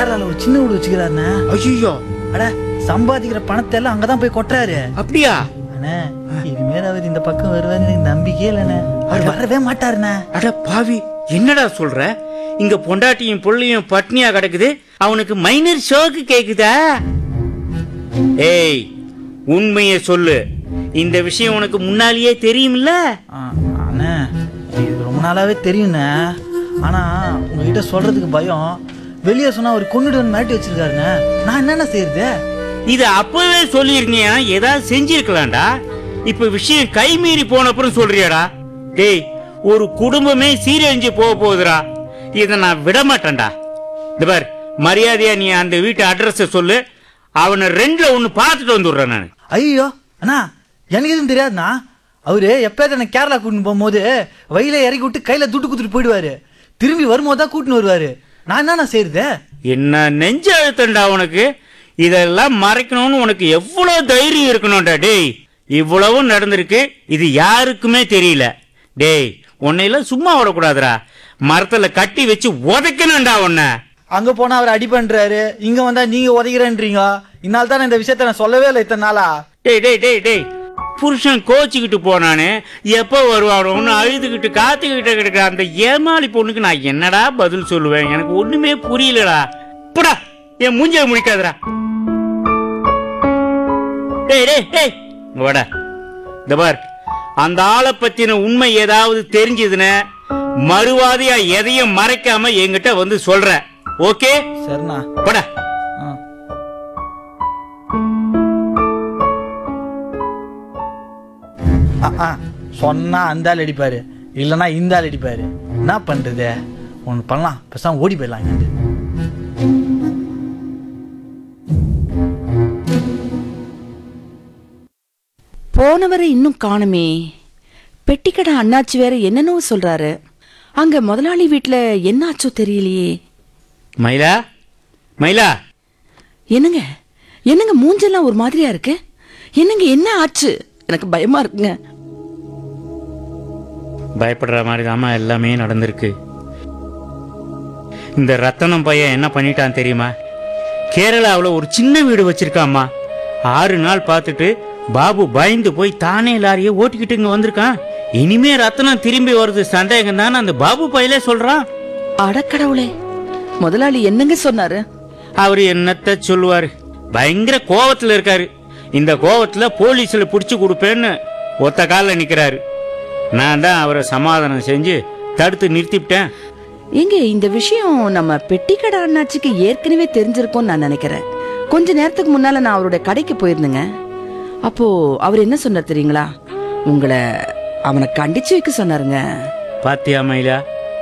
கேரளால ஒரு சின்ன வீடு வச்சுக்கிறாருண்ணே ஐயோ அட சம்பாதிக்கிற பணத்தை எல்லாம் அங்கதான் போய் கொட்டுறாரு அப்படியா அண்ணே இனிமேல் அவர் இந்த பக்கம் வருவாருன்னு எனக்கு நம்பிக்கையே இல்லைண்ணே அவர் வரவே மாட்டாருண்ணே அட பாவி என்னடா சொல்ற இங்க பொண்டாட்டியும் புள்ளையும் பட்னியா கிடக்குது அவனுக்கு மைனர் ஷோக்கு கேக்குதா ஏய் உண்மையை சொல்லு இந்த விஷயம் உனக்கு முன்னாலேயே தெரியும்ல ஆ, அண்ணே இது ரொம்ப நாளாவே தெரியுண்ணே ஆனா உங்ககிட்ட சொல்றதுக்கு பயம் வெளியே சொன்னா அவர் கொண்டுடுவன் மிரட்டி வச்சிருக்காருண்ணே நான் என்னென்ன செய்யறது இது அப்பவே சொல்லியிருந்தீங்கன்னா ஏதாவது செஞ்சிருக்கலாம்டா இப்ப விஷயம் கை மீறி போன அப்புறம் சொல்றியாடா டேய் ஒரு குடும்பமே சீரழிஞ்சு போக போகுதுடா இதை நான் விட மாட்டேன்டா இந்த பார் மரியாதையா நீ அந்த வீட்டு அட்ரஸ சொல்லு அவனை ரெண்டுல ஒன்னு பார்த்துட்டு வந்துடுறேன் நான் ஐயோ அண்ணா எனக்கு எதுவும் தெரியாதுண்ணா அவரு எப்பயாவது என்ன கேரளா கூட்டின்னு போகும்போது வயல இறக்கி விட்டு கையில துட்டு குத்துட்டு போயிடுவாரு திரும்பி வரும்போது தான் கூட்டின்னு வருவாரு நான் என்னண்ணா செய்யறது என்ன நெஞ்ச அழுத்தண்டா உனக்கு இதெல்லாம் மறைக்கணும்னு உனக்கு எவ்வளவு தைரியம் இருக்கணும்டா டேய் இவ்வளவும் நடந்திருக்கு இது யாருக்குமே தெரியல டேய் உன்னையெல்லாம் சும்மா விடக்கூடாதுடா மரத்துல கட்டி வச்சு உதைக்கணும்டா உன்னை அங்க போனா அவர் அடி பண்றாரு இங்க வந்தா நீங்க உதைக்கிறேன்றீங்க இந்நாள் தான் இந்த விஷயத்த நான் சொல்லவே இல்லை இத்தனை நாளா டேய் டேய் டேய் டேய் புருஷன் கோச்சிக்கிட்டு போனானே எப்போ வருவானோன்னு அழுதுகிட்டு காத்துக்கிட்டு கிடக்குற அந்த ஏமாளி பொண்ணுக்கு நான் என்னடா பதில் சொல்லுவேன் எனக்கு ஒண்ணுமே புரியலடா புடா என் மூஞ்சிய முடிக்காதடா டேய் டேய் டேய் இங்க வாடா இந்த பார் அந்த ஆளை பத்தின உண்மை ஏதாவது தெரிஞ்சதுன்னா மறுவாதியா எதையும் மறைக்காம என்கிட்ட வந்து சொல்ற ஓகே சரிண்ணா போடா ஆ. ஆ, ஆ, சொன்னா அந்த ஆள் அடிப்பாரு இல்லைன்னா இந்த ஆள் அடிப்பாரு என்ன பண்றது ஒன்று பண்ணலாம் பேசாம ஓடி போயிடலாம் இங்கிருந்து போனவரை இன்னும் காணுமே பெட்டிக்கடை அண்ணாச்சி வேற என்னென்னவோ சொல்றாரு அங்க முதலாளி வீட்ல என்னாச்சோ தெரியலையே மயிலா மயிலா என்னங்க என்னங்க மூஞ்செல்லாம் ஒரு மாதிரியா இருக்கு என்னங்க என்ன ஆச்சு எனக்கு பயமா இருக்குங்க பயப்படுற மாதிரி தாம்மா எல்லாமே நடந்திருக்கு இந்த ரத்தனம் பையன் என்ன பண்ணிட்டான் தெரியுமா கேரளாவில் ஒரு சின்ன வீடு வச்சிருக்காம்மா ஆறு நாள் பார்த்துட்டு பாபு பயந்து போய் தானே லாரியை ஓட்டிக்கிட்டு இங்க வந்திருக்கான் இனிமே ரத்தனம் திரும்பி வருது சந்தேகம் தானே அந்த பாபு பையலே சொல்றான் அடக்கடவுளே முதலாளி என்னங்க சொன்னாரு அவர் என்னத்த சொல்லுவாரு பயங்கர கோவத்துல இருக்காரு இந்த கோவத்துல போலீஸ்ல புடிச்சு கொடுப்பேன்னு ஒத்த காலில் நிக்கிறாரு நான் தான் அவரை சமாதானம் செஞ்சு தடுத்து நிறுத்திவிட்டேன் எங்க இந்த விஷயம் நம்ம பெட்டிக்கடை அண்ணாச்சிக்கு ஏற்கனவே தெரிஞ்சிருக்கும்னு நான் நினைக்கிறேன் கொஞ்ச நேரத்துக்கு முன்னால நான் அவருடைய கடைக்கு போயிருந்தேங்க அப்போ அவர் என்ன சொன்னார் தெரியுங்களா உங்களை அவனை கண்டிச்சு வைக்க சொன்னாருங்க பாத்தியா மயிலா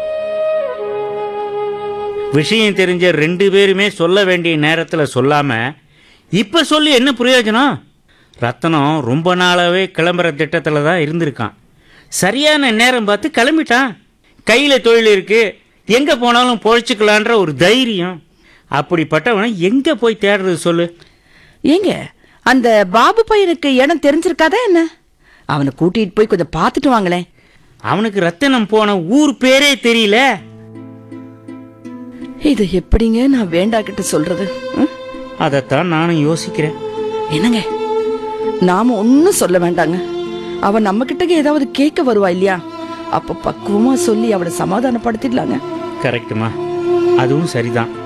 விஷயம் தெரிஞ்ச ரெண்டு பேருமே சொல்ல வேண்டிய நேரத்துல சொல்லாம இப்ப சொல்லி என்ன பிரயோஜனம் ரத்தனம் ரொம்ப நாளாவே கிளம்புற திட்டத்துல தான் இருந்திருக்கான் சரியான நேரம் பார்த்து கிளம்பிட்டான் கையில தொழில் இருக்கு எங்க போனாலும் பொழைச்சிக்கலான்ற ஒரு தைரியம் அப்படிப்பட்டவன் எங்க போய் தேடுறது சொல்லு ஏங்க அந்த பாபு பையனுக்கு இடம் தெரிஞ்சிருக்காதா என்ன அவனை கூட்டிட்டு போய் கொஞ்சம் பார்த்துட்டு வாங்களேன் அவனுக்கு ரத்தனம் போன ஊர் பேரே தெரியல இதை எப்படிங்க நான் வேண்டா கிட்ட சொல்றது ம்? அதைத்தான் நானும் யோசிக்கிறேன் என்னங்க நாம ஒன்னும் சொல்ல வேண்டாங்க அவன் நம்ம கிட்ட ஏதாவது கேட்க வருவா இல்லையா அப்ப பக்குவமா சொல்லி அவளை சமாதானப்படுத்திடலாங்க கரெக்டுமா அதுவும் சரிதான்